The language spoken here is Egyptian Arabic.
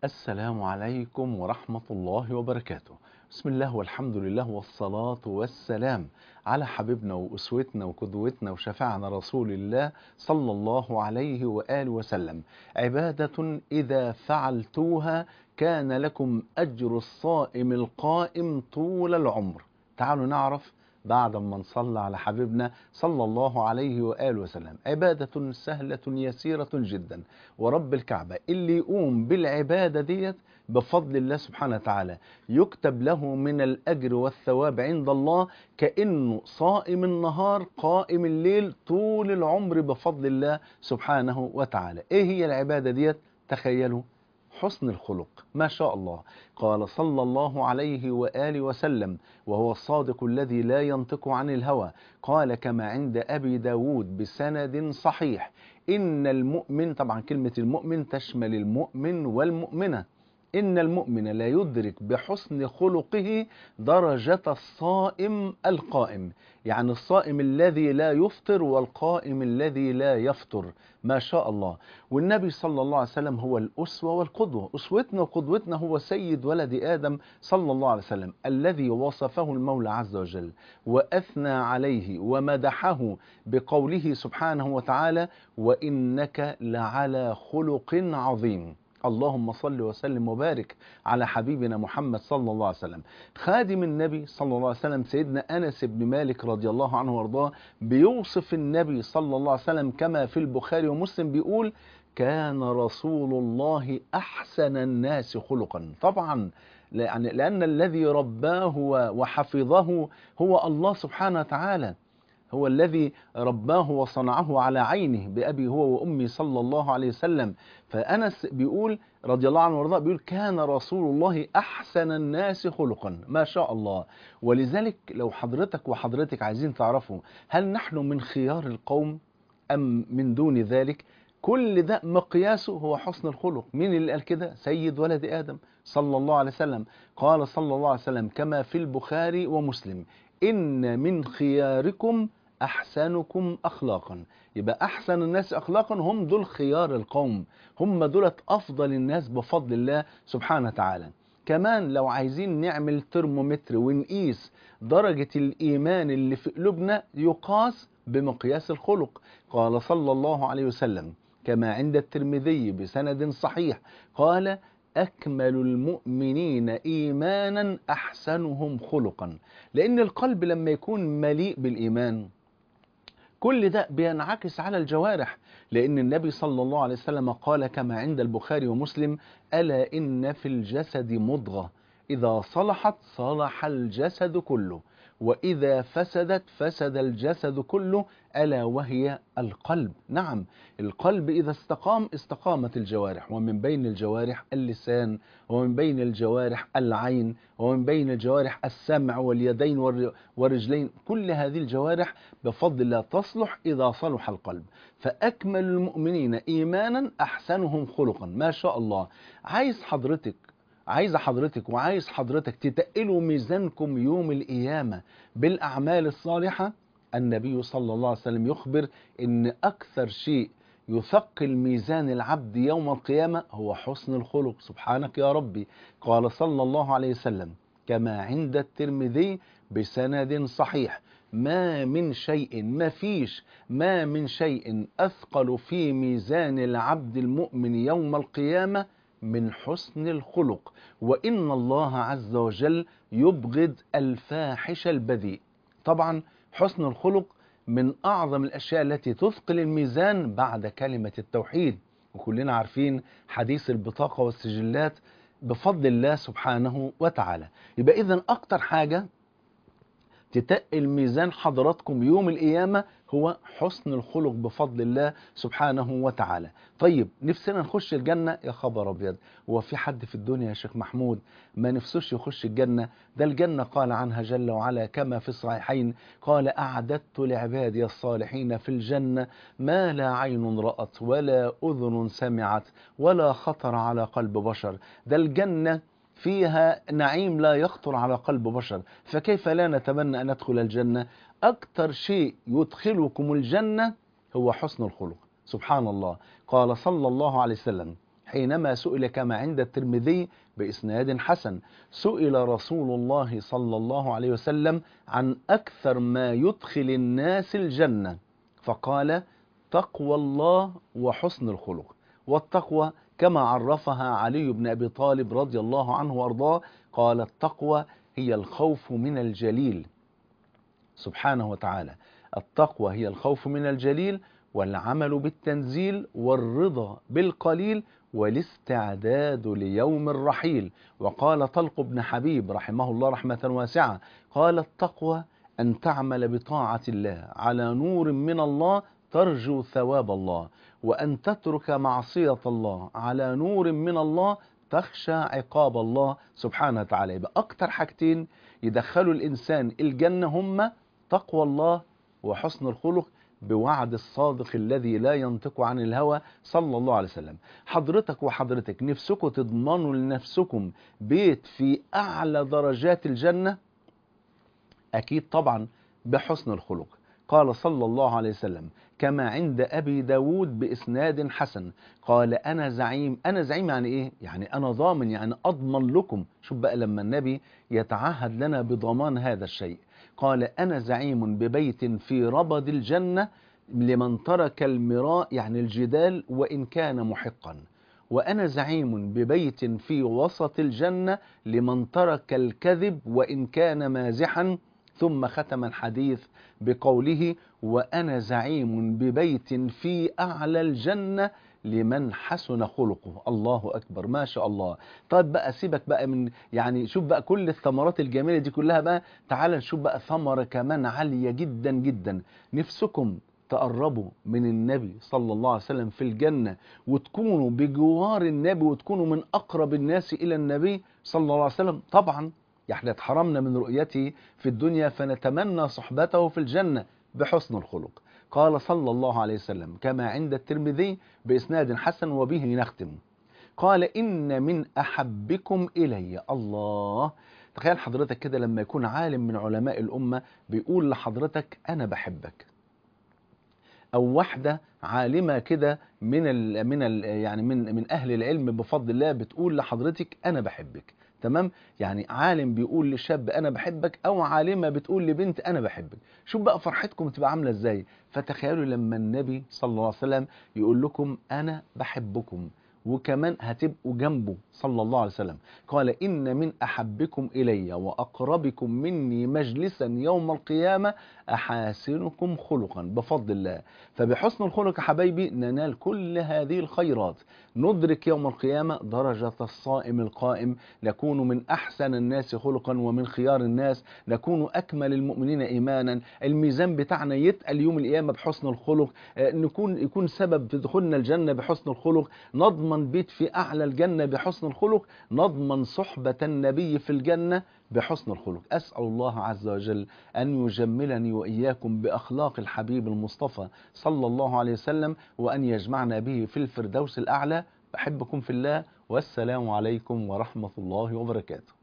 السلام عليكم ورحمة الله وبركاته بسم الله والحمد لله والصلاة والسلام على حبيبنا وأسوتنا وقدوتنا وشفاعنا رسول الله صلى الله عليه وآله وسلم عبادة إذا فعلتوها كان لكم أجر الصائم القائم طول العمر تعالوا نعرف بعد ما نصلى على حبيبنا صلى الله عليه وآله وسلم عبادة سهلة يسيرة جدا ورب الكعبة اللي يقوم بالعبادة ديت بفضل الله سبحانه وتعالى يكتب له من الأجر والثواب عند الله كأنه صائم النهار قائم الليل طول العمر بفضل الله سبحانه وتعالى ايه هي العبادة ديت تخيلوا حسن الخلق ما شاء الله قال صلى الله عليه وآله وسلم وهو الصادق الذي لا ينطق عن الهوى قال كما عند أبي داود بسند صحيح إن المؤمن طبعا كلمة المؤمن تشمل المؤمن والمؤمنة إن المؤمن لا يدرك بحسن خلقه درجة الصائم القائم يعني الصائم الذي لا يفطر والقائم الذي لا يفطر ما شاء الله والنبي صلى الله عليه وسلم هو الأسوة والقدوة أسوتنا وقدوتنا هو سيد ولد آدم صلى الله عليه وسلم الذي وصفه المولى عز وجل وأثنى عليه ومدحه بقوله سبحانه وتعالى وإنك لعلى خلق عظيم اللهم صل وسلم وبارك على حبيبنا محمد صلى الله عليه وسلم خادم النبي صلى الله عليه وسلم سيدنا أنس بن مالك رضي الله عنه وارضاه بيوصف النبي صلى الله عليه وسلم كما في البخاري ومسلم بيقول كان رسول الله أحسن الناس خلقا طبعا يعني لأن الذي رباه وحفظه هو الله سبحانه وتعالى هو الذي رباه وصنعه على عينه بأبي هو وأمي صلى الله عليه وسلم فأنس بيقول رضي الله عنه وارضاه بيقول كان رسول الله أحسن الناس خلقا ما شاء الله ولذلك لو حضرتك وحضرتك عايزين تعرفوا هل نحن من خيار القوم أم من دون ذلك كل ده مقياسه هو حسن الخلق مين اللي قال كده سيد ولد آدم صلى الله عليه وسلم قال صلى الله عليه وسلم كما في البخاري ومسلم إن من خياركم أحسنكم أخلاقا يبقى أحسن الناس أخلاقا هم دول خيار القوم هم دولت أفضل الناس بفضل الله سبحانه وتعالى كمان لو عايزين نعمل ترمومتر ونقيس درجة الإيمان اللي في قلوبنا يقاس بمقياس الخلق قال صلى الله عليه وسلم كما عند الترمذي بسند صحيح قال أكمل المؤمنين إيمانا أحسنهم خلقا لأن القلب لما يكون مليء بالإيمان كل ده بينعكس على الجوارح لأن النبي صلى الله عليه وسلم قال كما عند البخاري ومسلم ألا إن في الجسد مضغة إذا صلحت صلح الجسد كله وإذا فسدت فسد الجسد كله ألا وهي القلب نعم القلب إذا استقام استقامت الجوارح ومن بين الجوارح اللسان ومن بين الجوارح العين ومن بين الجوارح السمع واليدين والرجلين كل هذه الجوارح بفضل الله تصلح إذا صلح القلب فأكمل المؤمنين إيمانا أحسنهم خلقا ما شاء الله عايز حضرتك عايز حضرتك وعايز حضرتك تتقلوا ميزانكم يوم القيامة بالأعمال الصالحة النبي صلى الله عليه وسلم يخبر ان أكثر شيء يثقل ميزان العبد يوم القيامة هو حسن الخلق سبحانك يا ربي قال صلى الله عليه وسلم كما عند الترمذي بسند صحيح ما من شيء ما فيش ما من شيء أثقل في ميزان العبد المؤمن يوم القيامة من حسن الخلق وإن الله عز وجل يبغض الفاحش البذيء طبعا حسن الخلق من أعظم الأشياء التي تثقل الميزان بعد كلمة التوحيد وكلنا عارفين حديث البطاقة والسجلات بفضل الله سبحانه وتعالى يبقى إذن أكتر حاجة تتقل ميزان حضراتكم يوم القيامة هو حسن الخلق بفضل الله سبحانه وتعالى طيب نفسنا نخش الجنة يا خبر أبيض هو في حد في الدنيا يا شيخ محمود ما نفسوش يخش الجنة ده الجنة قال عنها جل وعلا كما في الصحيحين قال أعددت لعبادي الصالحين في الجنة ما لا عين رأت ولا أذن سمعت ولا خطر على قلب بشر ده الجنة فيها نعيم لا يخطر على قلب بشر فكيف لا نتمنى أن ندخل الجنة أكثر شيء يدخلكم الجنة هو حسن الخلق سبحان الله قال صلى الله عليه وسلم حينما سئل كما عند الترمذي بإسناد حسن سئل رسول الله صلى الله عليه وسلم عن أكثر ما يدخل الناس الجنة فقال تقوى الله وحسن الخلق والتقوى كما عرفها علي بن أبي طالب رضي الله عنه وأرضاه قال التقوى هي الخوف من الجليل سبحانه وتعالى التقوى هي الخوف من الجليل والعمل بالتنزيل والرضا بالقليل والاستعداد ليوم الرحيل وقال طلق بن حبيب رحمه الله رحمة واسعة قال التقوى أن تعمل بطاعة الله على نور من الله ترجو ثواب الله وأن تترك معصية الله على نور من الله تخشى عقاب الله سبحانه وتعالى يبقى أكتر حاجتين يدخلوا الإنسان الجنة هم تقوى الله وحسن الخلق بوعد الصادق الذي لا ينطق عن الهوى صلى الله عليه وسلم حضرتك وحضرتك نفسكم تضمنوا لنفسكم بيت في أعلى درجات الجنة أكيد طبعا بحسن الخلق قال صلى الله عليه وسلم كما عند أبي داود بإسناد حسن قال أنا زعيم أنا زعيم يعني إيه؟ يعني أنا ضامن يعني أضمن لكم شوف بقى لما النبي يتعهد لنا بضمان هذا الشيء قال أنا زعيم ببيت في ربض الجنة لمن ترك المراء يعني الجدال وإن كان محقا وأنا زعيم ببيت في وسط الجنة لمن ترك الكذب وإن كان مازحا ثم ختم الحديث بقوله وأنا زعيم ببيت في أعلى الجنة لمن حسن خلقه الله أكبر ما شاء الله طيب بقى سيبك بقى من يعني شوف بقى كل الثمرات الجميلة دي كلها بقى تعال نشوف بقى ثمرة كمان عالية جدا جدا نفسكم تقربوا من النبي صلى الله عليه وسلم في الجنة وتكونوا بجوار النبي وتكونوا من أقرب الناس إلى النبي صلى الله عليه وسلم طبعا احنا اتحرمنا من رؤيته في الدنيا فنتمنى صحبته في الجنة بحسن الخلق قال صلى الله عليه وسلم كما عند الترمذي بإسناد حسن وبه نختم قال إن من أحبكم إلي الله تخيل حضرتك كده لما يكون عالم من علماء الأمة بيقول لحضرتك أنا بحبك أو واحدة عالمة كده من ال من ال يعني من من أهل العلم بفضل الله بتقول لحضرتك أنا بحبك تمام يعني عالم بيقول لشاب انا بحبك او عالمه بتقول لبنت انا بحبك شوف بقى فرحتكم تبقى عامله ازاي فتخيلوا لما النبي صلى الله عليه وسلم يقول لكم انا بحبكم وكمان هتبقوا جنبه صلى الله عليه وسلم قال إن من أحبكم إلي وأقربكم مني مجلسا يوم القيامة أحاسنكم خلقا بفضل الله فبحسن الخلق حبايبي ننال كل هذه الخيرات ندرك يوم القيامة درجة الصائم القائم نكون من أحسن الناس خلقا ومن خيار الناس نكون أكمل المؤمنين إيمانا الميزان بتاعنا يتقل يوم القيامة بحسن الخلق نكون يكون سبب في دخولنا الجنة بحسن الخلق نضمن بيت في أعلى الجنة بحسن الخلق نضمن صحبة النبي في الجنة بحسن الخلق أسأل الله عز وجل أن يجملني وإياكم بأخلاق الحبيب المصطفى صلى الله عليه وسلم وأن يجمعنا به في الفردوس الأعلى بحبكم في الله والسلام عليكم ورحمة الله وبركاته